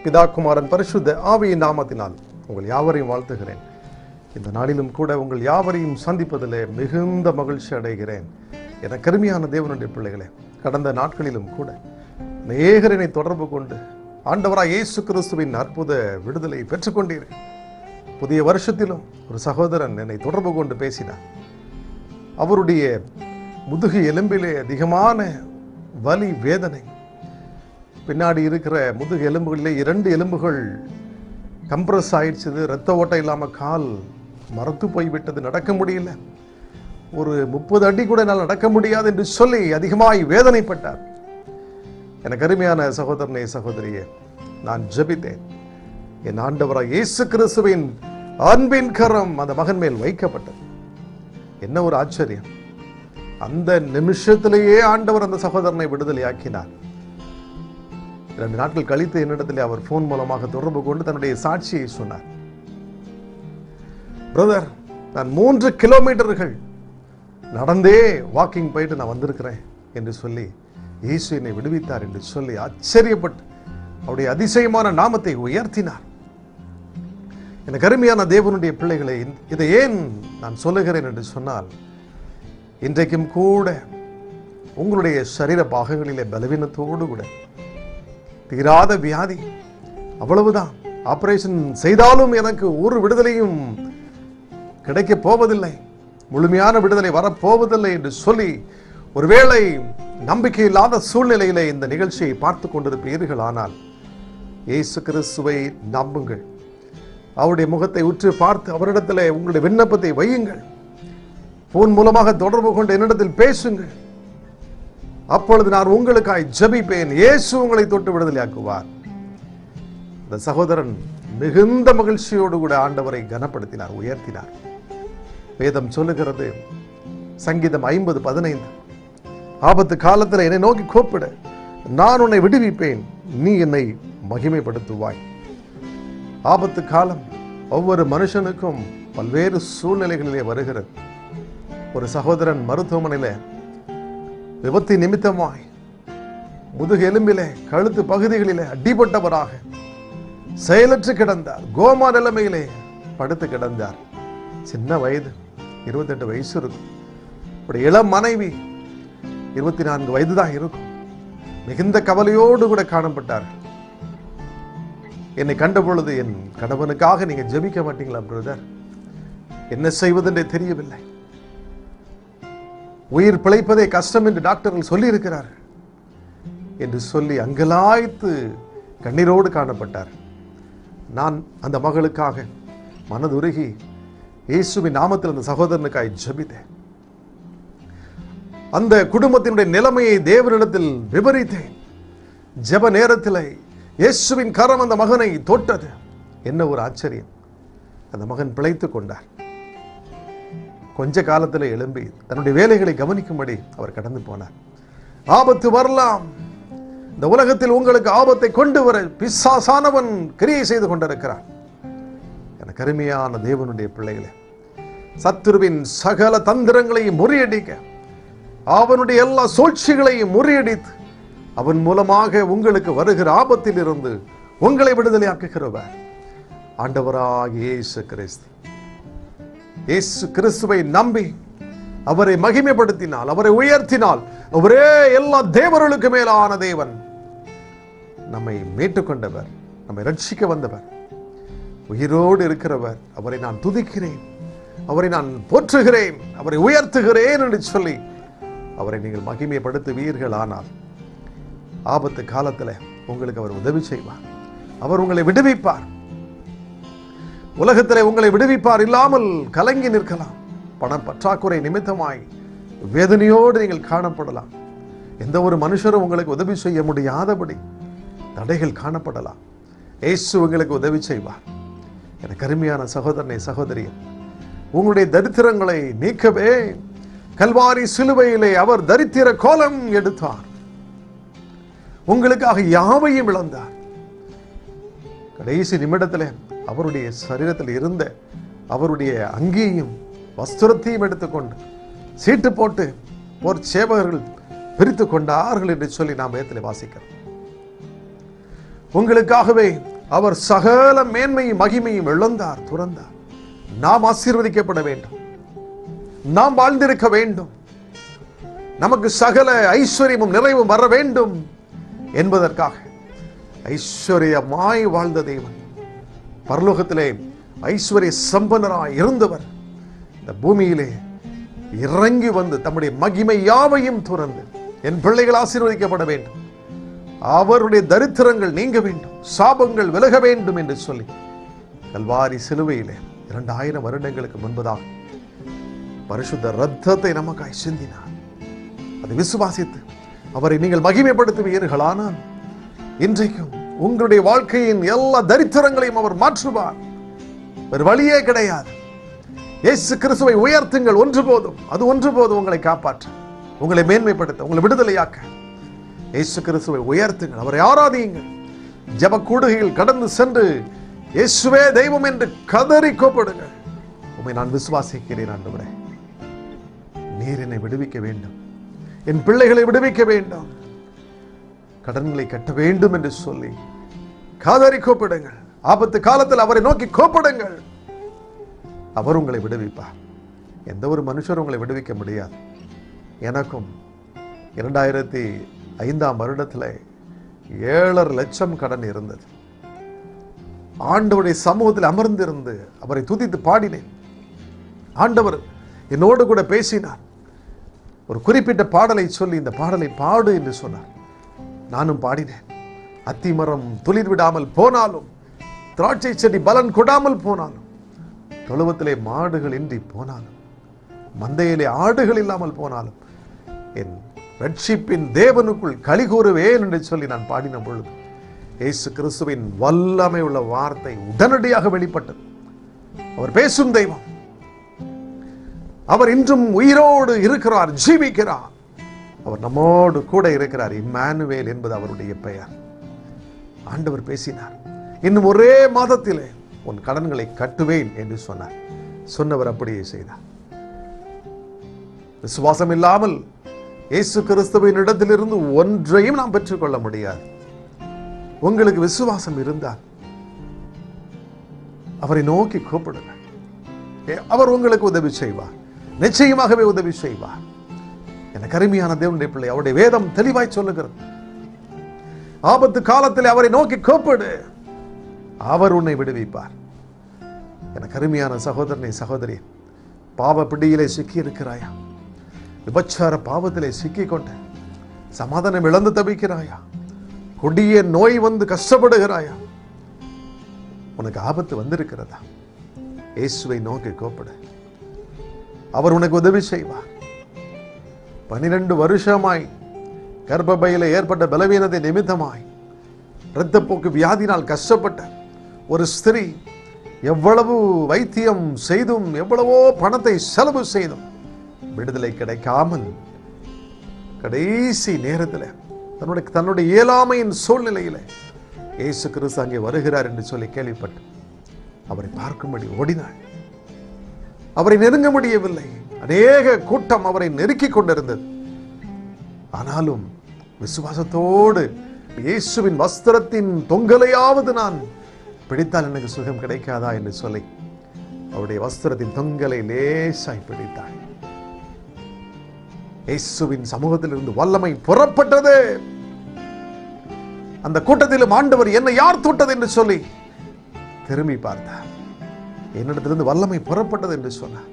பிதா குமாரன் பரிசுத்த ஆவியின் நாமத்தினால் உங்கள் யாவரையும் வாழ்த்துகிறேன் இந்த நாளிலும் கூட உங்கள் யாவரையும் சந்திப்பதிலே மிகுந்த மகிழ்ச்சி அடைகிறேன் என கருமையான தேவனுடைய பிள்ளைகளே கடந்த நாட்களிலும் கூட நேகரனை தொடர்பு கொண்டு ஆண்டவராய் இயேசு கிறிஸ்துவின் அற்புத விடுதலை பெற்றுக்கொண்டீர்கள் புதிய வருஷத்திலும் ஒரு சகோதரன் என்னை தொடர்பு கொண்டு பேசினார் அவருடைய முதுகு எலும்பிலே அதிகமான வலி வேதனை பின்னாடி இருக்கிற முதுகு எலும்புகளிலே இரண்டு எலும்புகள் கம்ப்ரஸ் ஆயிடுச்சுது ரத்த ஓட்டம் இல்லாமல் கால் மரத்து போய்விட்டது நடக்க முடியல ஒரு முப்பது அடி கூட என்னால் நடக்க முடியாது என்று சொல்லி அதிகமாய் வேதனைப்பட்டார் எனக்கு அருமையான சகோதரனே சகோதரியே நான் ஜெபித்தேன் என் ஆண்டவராக இயேசு கிறிஸ்துவின் அன்பின் கரம் அந்த மகன் மேல் வைக்கப்பட்டது என்ன ஒரு ஆச்சரியம் அந்த நிமிஷத்திலேயே ஆண்டவர் அந்த சகோதரனை விடுதலையாக்கினார் இரண்டு நாட்கள் கழித்து என்னிடத்திலே அவர் போன் மூலமாக தொடர்பு கொண்டு தன்னுடைய சாட்சியை சொன்னார் பிரதர் நான் மூன்று கிலோமீட்டர்கள் நடந்தே வாக்கிங் போயிட்டு நான் வந்திருக்கிறேன் என்று சொல்லி இயேசு என்னை விடுவித்தார் என்று சொல்லி ஆச்சரியப்பட்டு அவருடைய அதிசயமான நாமத்தை உயர்த்தினார் எனக்கு அருமையான தேவனுடைய பிள்ளைகளை இதை ஏன் நான் சொல்லுகிறேன் என்று சொன்னால் இன்றைக்கும் கூட உங்களுடைய சரீர பாகங்களிலே பலவீனத்தோடு கூட தீராத வியாதி அவ்வளவுதான் ஆபரேஷன் செய்தாலும் எனக்கு ஒரு விடுதலையும் கிடைக்க போவதில்லை முழுமையான விடுதலை வரப்போவதில்லை என்று சொல்லி ஒருவேளை நம்பிக்கை இல்லாத சூழ்நிலையிலே இந்த நிகழ்ச்சியை பார்த்து கொண்டிருப்பீர்கள் ஆனால் இயேசு கிறிஸ்துவை நம்புங்கள் அவருடைய முகத்தை உற்று பார்த்து அவரிடத்தில் உங்களுடைய விண்ணப்பத்தை வையுங்கள் போன் மூலமாக தொடர்பு கொண்டு என்னிடத்தில் பேசுங்கள் அப்பொழுது நான் உங்களுக்காய் ஜெபிப்பேன் இயேசு உங்களை தொட்டு விடுதலையாக்குவார் இந்த சகோதரன் மிகுந்த மகிழ்ச்சியோடு கூட ஆண்டவரை கனப்படுத்தினார் உயர்த்தினார் வேதம் சொல்லுகிறது சங்கீதம் ஐம்பது பதினைந்து ஆபத்து காலத்தில் என்னை நோக்கி கூப்பிட நான் உன்னை விடுவிப்பேன் நீ என்னை மகிமைப்படுத்துவாய் ஆபத்து காலம் ஒவ்வொரு மனுஷனுக்கும் பல்வேறு சூழ்நிலைகளிலே வருகிறது ஒரு சகோதரன் மருத்துவமனையில விபத்து நிமித்தமாய் முதுகு எலும்பிலே கழுத்து பகுதிகளிலே அடிபட்டவராக செயலற்று கிடந்தார் கோமா நிலைமையிலே படுத்து கிடந்தார் சின்ன வயது இருபத்தெட்டு வயசு இருக்கும் ஒரு இளம் மனைவி இருபத்தி நான்கு வயது தான் இருக்கும் மிகுந்த கவலையோடு கூட காணப்பட்டார் என்னை கண்ட பொழுது என் கணவனுக்காக நீங்க ஜெபிக்க மாட்டீங்களா பிரதர் என்ன செய்வதென்றே தெரியவில்லை உயிர் பிழைப்பதே கஷ்டம் என்று டாக்டர்கள் சொல்லி இருக்கிறார் என்று சொல்லி அங்கலாய்த்து கண்ணீரோடு காணப்பட்டார் நான் அந்த மகளுக்காக மனதுருகி இயேசுவின் நாமத்தில் அந்த சகோதரனுக்காய் ஜெபித்தேன் அந்த குடும்பத்தினுடைய நிலைமையை தேவனிடத்தில் விவரித்தேன் ஜெப நேரத்தில் இயேசுவின் கரம் அந்த மகனை தொட்டது என்ன ஒரு ஆச்சரியம் அந்த மகன் பிழைத்துக் கொண்டார் கொஞ்ச காலத்தில் எழும்பி தன்னுடைய வேலைகளை கவனிக்கும்படி அவர் கடந்து போனார் ஆபத்து வரலாம் இந்த உலகத்தில் உங்களுக்கு ஆபத்தை கொண்டு வர பிசாசானவன் கிரியை செய்து கொண்டிருக்கிறான் எனக்கு அருமையான தேவனுடைய பிள்ளைகளே சத்துருவின் சகல தந்திரங்களையும் முறியடிக்க அவனுடைய எல்லா சூழ்ச்சிகளையும் முறியடித்து அவன் மூலமாக உங்களுக்கு வருகிற ஆபத்தில் இருந்து உங்களை விடுதலையாக்குகிறவர் ஆண்டவராக இயேசு கிறிஸ்து இயேசு கிறிஸ்துவை நம்பி அவரை மகிமைப்படுத்தினால் அவரை உயர்த்தினால் அவரே எல்லா தேவர்களுக்கு மேலான தேவன் நம்மை மீட்டுக்கொண்டவர் நம்மை ரட்சிக்க வந்தவர் உயிரோடு இருக்கிறவர் அவரை நான் துதிக்கிறேன் அவரை நான் போற்றுகிறேன் அவரை உயர்த்துகிறேன் என்று சொல்லி அவரை நீங்கள் மகிமைப்படுத்துவீர்கள் ஆனால் ஆபத்து காலத்தில் உங்களுக்கு அவர் உதவி செய்வார் அவர் உங்களை விடுவிப்பார் உலகத்திலே உங்களை விடுவிப்பார் இல்லாமல் கலங்கி நிற்கலாம் பண பற்றாக்குறை நிமித்தமாய் வேதனையோடு நீங்கள் காணப்படலாம் எந்த ஒரு மனுஷரும் உங்களுக்கு உதவி செய்ய முடியாதபடி தடைகள் காணப்படலாம் இயேசு உங்களுக்கு உதவி செய்வார் எனக்கு அருமையான சகோதரனை சகோதரி உங்களுடைய தரித்திரங்களை நீக்கவே கல்வாரி சிலுவையிலே அவர் தரித்திர கோலம் எடுத்தார் உங்களுக்காக யாவையும் இழந்தார் கடைசி நிமிடத்தில் அவருடைய சரீரத்தில் இருந்த அவருடைய அங்கியையும் வஸ்திரத்தையும் எடுத்துக்கொண்டு சீட்டு போட்டு போர் சேவகர்கள் பிரித்து கொண்டார்கள் என்று சொல்லி நாம் வேதத்தில் வாசிக்கிறோம் உங்களுக்காகவே அவர் சகல மேன்மையும் மகிமையும் இழந்தார் துறந்தார் நாம் ஆசீர்வதிக்கப்பட வேண்டும் நாம் வாழ்ந்திருக்க வேண்டும் நமக்கு சகல ஐஸ்வர்யமும் நிறைவும் வர வேண்டும் என்பதற்காக ஐஸ்வர்யமாய் வாழ்ந்த தேவன் பரலோகத்திலே ஐஸ்வர்ய சம்பனராய் இருந்தவர் இந்த பூமியிலே இறங்கி வந்து தம்முடைய மகிமை யாவையும் துறந்து என் பிள்ளைகள் ஆசீர்வதிக்கப்பட வேண்டும் அவருடைய தரித்திரங்கள் நீங்க வேண்டும் சாபங்கள் விலக வேண்டும் என்று சொல்லி கல்வாரி சிலுவையிலே இரண்டாயிரம் வருடங்களுக்கு முன்பதாக பரிசுத்த ரத்தத்தை நமக்காய் சிந்தினார் அதை விசுவாசித்து அவரை நீங்கள் மகிமைப்படுத்துவீர்களானால் இன்றைக்கும் உங்களுடைய வாழ்க்கையின் எல்லா தரித்திரங்களையும் அவர் மாற்றுவார் வேறு வழியே கிடையாது இயேசு கிறிஸ்துவை உயர்த்துங்கள் ஒன்று போதும் அது ஒன்று போதும் உங்களை காப்பாற்ற உங்களை மேன்மைப்படுத்த உங்களை விடுதலையாக்க இயேசு கிறிஸ்துவை உயர்த்துங்கள் அவரை ஆராதியுங்கள் ஜெப கூடுகையில் கடந்து சென்று இயேசுவே தெய்வம் என்று கதறி கோப்படுங்கள் உண்மை நான் விசுவாசிக்கிறேன் ஆண்டவரே நீர் என்னை விடுவிக்க வேண்டும் என் பிள்ளைகளை விடுவிக்க வேண்டும் கடன்களை கட்ட வேண்டும் என்று சொல்லி காதறி கோப்பிடுங்கள் ஆபத்து காலத்தில் அவரை நோக்கி கோப்பிடுங்கள் அவர் உங்களை விடுவிப்பார் எந்த ஒரு மனுஷரும் உங்களை விடுவிக்க முடியாது எனக்கும் இரண்டாயிரத்தி ஐந்தாம் வருடத்தில் ஏழரை லட்சம் கடன் இருந்தது ஆண்டவருடைய சமூகத்தில் அமர்ந்திருந்து அவரை துதித்து பாடினேன் ஆண்டவர் என்னோடு கூட பேசினார் ஒரு குறிப்பிட்ட பாடலை சொல்லி இந்த பாடலை பாடு என்று சொன்னார் நானும் பாடினேன் அத்திமரம் துளிர் விடாமல் போனாலும் திராட்சை செடி பலன் கொடாமல் போனாலும் தொழுவத்திலே மாடுகள் இன்றி போனாலும் மந்தையிலே ஆடுகள் இல்லாமல் போனாலும் என் ரட்சிப்பின் தேவனுக்குள் களி கூறுவேன் என்று சொல்லி நான் பாடின பொழுது இயேசு கிறிஸ்துவின் வல்லமை உள்ள வார்த்தை உடனடியாக வெளிப்பட்டது அவர் பேசும் தெய்வம் அவர் இன்றும் உயிரோடு இருக்கிறார் ஜீவிக்கிறார் அவர் நம்மோடு கூட இருக்கிறார் இம்மானுவேல் என்பது அவருடைய பெயர் ஆண்டவர் பேசினார் இன்னும் ஒரே மாதத்திலே உன் கடன்களை கட்டுவேன் என்று சொன்னார் சொன்னவர் அப்படியே செய்தார் விசுவாசம் இல்லாமல் இயேசு கிறிஸ்துவின் இடத்திலிருந்து ஒன்றையும் நாம் பெற்றுக்கொள்ள முடியாது உங்களுக்கு விசுவாசம் இருந்தால் அவரை நோக்கி கூப்பிடுங்கள் ஏ, அவர் உங்களுக்கு உதவி செய்வார் நிச்சயமாகவே உதவி செய்வார் எனக்கு அருமையான தேவனுடைய பிள்ளை அவருடைய வேதம் தெளிவாய் சொல்லுகிறது ஆபத்து காலத்தில் அவரை நோக்கி கூப்பிடு அவர் உன்னை விடுவிப்பார் எனக்கு அருமையான சகோதரனை சகோதரி பாவ பிடியிலே சிக்கி இருக்கிறாயா விபச்சார பாவத்திலே சிக்கிக் கொண்ட சமாதானம் இழந்து தவிக்கிறாயா கொடிய நோய் வந்து கஷ்டப்படுகிறாயா உனக்கு ஆபத்து வந்திருக்கிறதா இயேசுவை நோக்கி கூப்பிடு அவர் உனக்கு உதவி செய்வார் பனிரெண்டு வருஷமாய் கர்ப்பப்பையில ஏற்பட்ட பலவீனத்தை நிமித்தமாய் இரத்தப்போக்கு வியாதினால் கஷ்டப்பட்ட ஒரு ஸ்திரீ எவ்வளவு வைத்தியம் செய்தும் எவ்வளவோ பணத்தை செலவு செய்தும் விடுதலை கிடைக்காமல் கடைசி நேரத்தில் தன்னுடைய தன்னுடைய இயலாமையின் சூழ்நிலையில இயேசு கிறிஸ்து அங்கே வருகிறார் என்று சொல்லி கேள்விப்பட்டு அவரை பார்க்கும்படி ஓடினாள் அவரை நெருங்க முடியவில்லை அநேக கூட்டம் அவரை நெருக்கிக் கொண்டிருந்தது ஆனாலும் விசுவாசத்தோடு இயேசுவின் வஸ்திரத்தின் தொங்கலையாவது நான் பிடித்தால் எனக்கு சுகம் கிடைக்காதா என்று சொல்லி அவருடைய வஸ்திரத்தின் தொங்கலை லேசாய் பிடித்தாள் இயேசுவின் சமூகத்திலிருந்து வல்லமை புறப்பட்டது அந்த கூட்டத்திலும் ஆண்டவர் என்னை யார் தொட்டது என்று சொல்லி திரும்பி பார்த்தார் என்னிடத்திலிருந்து வல்லமை புறப்பட்டது என்று சொன்னார்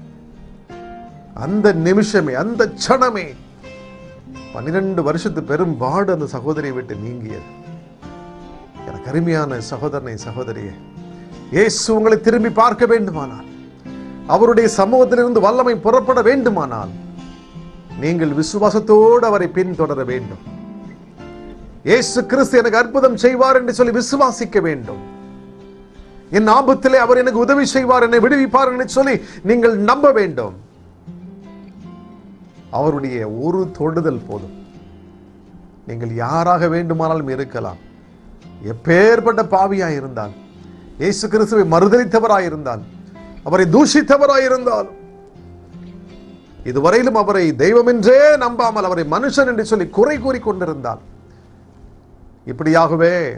அந்த நிமிஷமே அந்த க்ஷணமே பன்னிரண்டு வருஷத்து பெரும் பாடு அந்த சகோதரியை விட்டு நீங்கியது எனக்கு அருமையான சகோதரனை சகோதரியே இயேசு உங்களை திரும்பி பார்க்க வேண்டுமானால் அவருடைய சமூகத்திலிருந்து வல்லமை புறப்பட வேண்டுமானால் நீங்கள் விசுவாசத்தோடு அவரை பின்தொடர வேண்டும் இயேசு கிறிஸ்து எனக்கு அற்புதம் செய்வார் என்று சொல்லி விசுவாசிக்க வேண்டும் என் ஆபத்திலே அவர் எனக்கு உதவி செய்வார் என்னை விடுவிப்பார் என்று சொல்லி நீங்கள் நம்ப வேண்டும் அவருடைய ஒரு தொடுதல் போதும் நீங்கள் யாராக வேண்டுமானாலும் இருக்கலாம் எப்பேற்பட்ட பாவியாய் இருந்தால் இயேசு கிறிஸ்துவை மறுதலித்தவராய் இருந்தால் அவரை தூஷித்தவராய் இருந்தாலும் இதுவரையிலும் அவரை தெய்வம் என்றே நம்பாமல் அவரை மனுஷன் என்று சொல்லி குறை கூறி கொண்டிருந்தால் இப்படியாகவே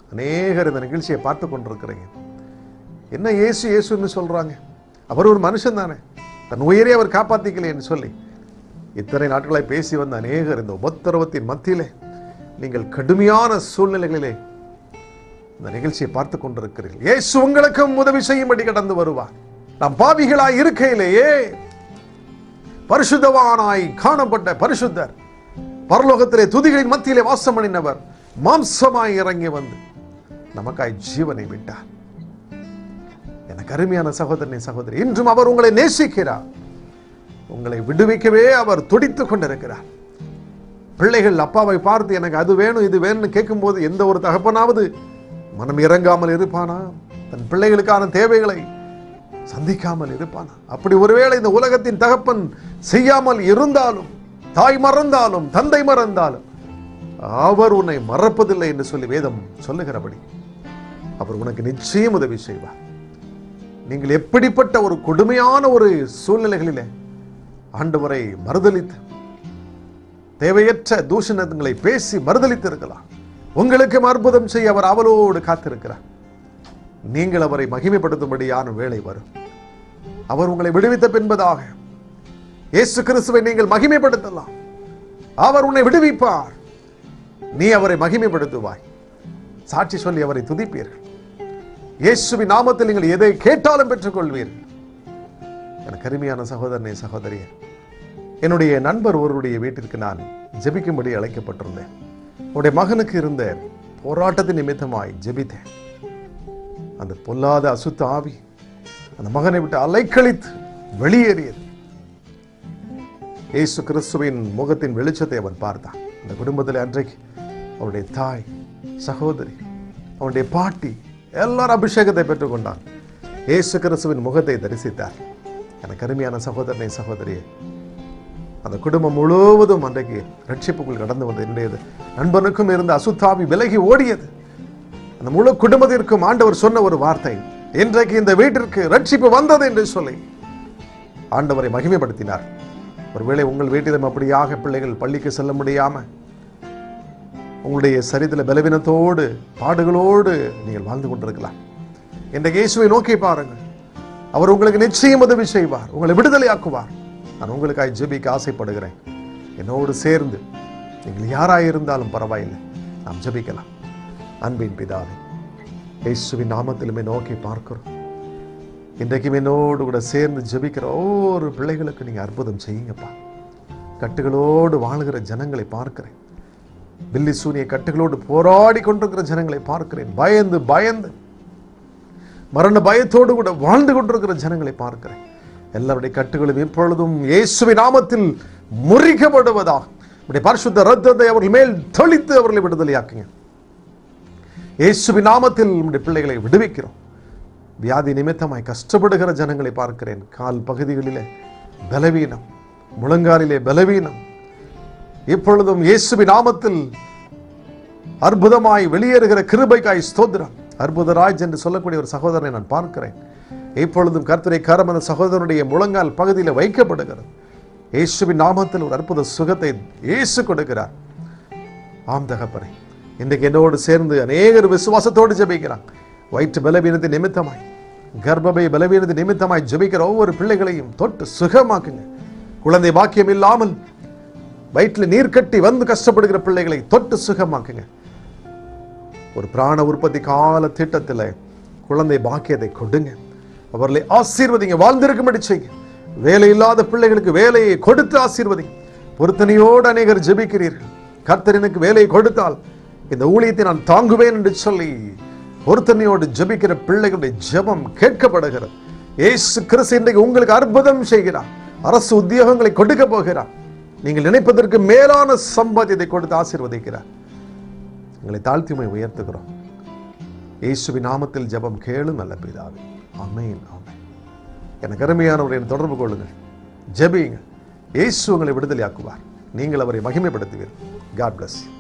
அநேகர் இந்த நிகழ்ச்சியை பார்த்து கொண்டிருக்கிறீங்க என்ன இயேசு இயேசுன்னு சொல்றாங்க அவர் ஒரு மனுஷன் தானே தன் உயிரை அவர் காப்பாத்திக்கலைன்னு சொல்லி இத்தனை நாட்களாய் பேசி வந்த அநேகர் இந்த உபத்திரவத்தின் மத்தியிலே நீங்கள் கடுமையான சூழ்நிலைகளிலே இந்த நிகழ்ச்சியை பார்த்து கொண்டிருக்கிறீர்கள் இயேசு உங்களுக்கும் உதவி செய்யும்படி கடந்து வருவார் நாம் பாவிகளாய் இருக்கையிலேயே பரிசுத்தவானாய் காணப்பட்ட பரிசுத்தர் பரலோகத்திலே துதிகளின் மத்தியிலே வாசம் பண்ணினவர் மாம்சமாய் இறங்கி வந்து நமக்காய் ஜீவனை விட்டார் எனக்கு அருமையான சகோதரனை சகோதரி இன்றும் அவர் உங்களை நேசிக்கிறார் உங்களை விடுவிக்கவே அவர் துடித்துக் கொண்டிருக்கிறார் பிள்ளைகள் அப்பாவை பார்த்து எனக்கு அது வேணும் இது வேணும்னு கேட்கும்போது எந்த ஒரு தகப்பனாவது மனம் இறங்காமல் இருப்பானா தன் பிள்ளைகளுக்கான தேவைகளை சந்திக்காமல் இருப்பானா அப்படி ஒருவேளை இந்த உலகத்தின் தகப்பன் செய்யாமல் இருந்தாலும் தாய் மறந்தாலும் தந்தை மறந்தாலும் அவர் உன்னை மறப்பதில்லை என்று சொல்லி வேதம் சொல்லுகிறபடி அவர் உனக்கு நிச்சயம் உதவி செய்வார் நீங்கள் எப்படிப்பட்ட ஒரு கொடுமையான ஒரு சூழ்நிலைகளிலே ஆண்டவரை மறுதலித்து தேவையற்ற தூஷணங்களை பேசி மறுதலித்து இருக்கலாம் உங்களுக்கும் அற்புதம் செய்ய அவர் அவளோடு காத்திருக்கிறார் நீங்கள் அவரை மகிமைப்படுத்தும்படியான வேலை வரும் அவர் உங்களை விடுவித்த பின்பதாக இயேசு கிறிஸ்துவை நீங்கள் மகிமைப்படுத்தலாம் அவர் உன்னை விடுவிப்பார் நீ அவரை மகிமைப்படுத்துவாய் சாட்சி சொல்லி அவரை துதிப்பீர்கள் இயேசுவின் நாமத்தில் நீங்கள் எதை கேட்டாலும் பெற்றுக்கொள்வீர்கள் எனக்கு அருமையான சகோதரனே சகோதரியே என்னுடைய நண்பர் ஒருவருடைய வீட்டிற்கு நான் ஜெபிக்கும்படி அழைக்கப்பட்டிருந்தேன் உடைய மகனுக்கு இருந்த போராட்டத்தின் நிமித்தமாய் ஜெபித்தேன் அந்த பொல்லாத அசுத்த ஆவி அந்த மகனை விட்டு அலைக்கழித்து வெளியேறியது இயேசு கிறிஸ்துவின் முகத்தின் வெளிச்சத்தை அவன் பார்த்தான் அந்த குடும்பத்தில் அன்றைக்கு அவருடைய தாய் சகோதரி அவனுடைய பாட்டி எல்லாரும் அபிஷேகத்தை பெற்றுக்கொண்டான் இயேசு கிறிஸ்துவின் முகத்தை தரிசித்தார் எனக்கு அருமையான சகோதரனை சகோதரியே அந்த குடும்பம் முழுவதும் அன்றைக்கு ரட்சிப்புக்குள் கடந்து வந்த என்னுடையது நண்பனுக்கும் இருந்த அசுத்தாவி விலகி ஓடியது அந்த முழு குடும்பத்திற்கும் ஆண்டவர் சொன்ன ஒரு வார்த்தை இன்றைக்கு இந்த வீட்டிற்கு ரட்சிப்பு வந்தது என்று சொல்லி ஆண்டவரை மகிமைப்படுத்தினார் ஒருவேளை உங்கள் வீட்டிலும் அப்படியாக பிள்ளைகள் பள்ளிக்கு செல்ல முடியாம உங்களுடைய சரித்தில பலவீனத்தோடு பாடுகளோடு நீங்கள் வாழ்ந்து கொண்டிருக்கலாம் இன்றைக்கு இயேசுவை நோக்கி பாருங்கள் அவர் உங்களுக்கு நிச்சயம் உதவி செய்வார் உங்களை விடுதலையாக்குவார் நான் உங்களுக்காய் ஜெபிக்க ஆசைப்படுகிறேன் என்னோடு சேர்ந்து நீங்கள் யாராய் இருந்தாலும் பரவாயில்லை நாம் ஜெபிக்கலாம் அன்பின் பிதாவே இயேசுவின் நாமத்திலுமே நோக்கி பார்க்கிறோம் இன்றைக்கும் என்னோடு கூட சேர்ந்து ஜெபிக்கிற ஒவ்வொரு பிள்ளைகளுக்கு நீங்கள் அற்புதம் செய்யுங்கப்பா கட்டுகளோடு வாழ்கிற ஜனங்களை பார்க்கிறேன் பில்லி சூனிய கட்டுகளோடு போராடி கொண்டிருக்கிற ஜனங்களை பார்க்கிறேன் பயந்து பயந்து மரண பயத்தோடு கூட வாழ்ந்து கொண்டிருக்கிற ஜனங்களை பார்க்கிறேன் எல்லாருடைய கட்டுகளும் இப்பொழுதும் இயேசுவின் நாமத்தில் முறிக்கப்படுவதாக உடைய பரிசுத்த ரத்தத்தை அவர்கள் மேல் தெளித்து அவர்களை விடுதலையாக்குங்க இயேசுவின் நாமத்தில் உடைய பிள்ளைகளை விடுவிக்கிறோம் வியாதி நிமித்தமாய் கஷ்டப்படுகிற ஜனங்களை பார்க்கிறேன் கால் பகுதிகளிலே பலவீனம் முழங்காலிலே பலவீனம் இப்பொழுதும் இயேசுவின் நாமத்தில் அற்புதமாய் வெளியேறுகிற கிருபைக்காய் ஸ்தோத்திரம் அற்புதராஜ் என்று சொல்லக்கூடிய ஒரு சகோதரனை நான் பார்க்கிறேன் இப்பொழுதும் கர்த்தரை கரம் அந்த சகோதரனுடைய முழங்கால் பகுதியில் வைக்கப்படுகிறது இயேசுவின் நாமத்தில் ஒரு அற்புத சுகத்தை இயேசு கொடுக்கிறார் ஆம் தகப்பனே இன்றைக்கு என்னோடு சேர்ந்து அநேகர் விசுவாசத்தோடு ஜெபிக்கிறான் வயிற்று பலவீனத்தின் நிமித்தமாய் கர்ப்பபை பலவீனத்தின் நிமித்தமாய் ஜெபிக்கிற ஒவ்வொரு பிள்ளைகளையும் தொட்டு சுகமாக்குங்க குழந்தை பாக்கியம் இல்லாமல் வயிற்றில் நீர் கட்டி வந்து கஷ்டப்படுகிற பிள்ளைகளை தொட்டு சுகமாக்குங்க ஒரு பிராண உற்பத்தி கால திட்டத்தில் குழந்தை பாக்கியத்தை கொடுங்க அவர்களை ஆசீர்வதிங்க வாழ்ந்திருக்கும்படி செய்யுங்க வேலை இல்லாத பிள்ளைகளுக்கு வேலையை கொடுத்து ஆசீர்வதிங்க பொருத்தனையோடு அநேகர் ஜெபிக்கிறீர்கள் கர்த்தர் எனக்கு வேலையை கொடுத்தால் இந்த ஊழியத்தை நான் தாங்குவேன் என்று சொல்லி பொருத்தனையோடு ஜெபிக்கிற பிள்ளைகளுடைய ஜெபம் கேட்கப்படுகிறது இயேசு கிறிஸ்து இன்றைக்கு உங்களுக்கு அற்புதம் செய்கிறார் அரசு உத்தியோகங்களை கொடுக்க போகிறார் நீங்கள் நினைப்பதற்கு மேலான சம்பாத்தியத்தை கொடுத்து ஆசீர்வதிக்கிறார் எங்களை தாழ்த்திமை உயர்த்துகிறோம் இயேசுவின் நாமத்தில் ஜெபம் கேளு நல்ல பிதாவே ஆமென் ஆமென் எனக்கு அருமையானவரை தொடர்பு கொள்ளுங்கள் ஜெபியுங்க இயேசு உங்களை விடுதலையாக்குவார் நீங்கள் அவரை மகிமைப்படுத்துவீர்கள் காட் bless you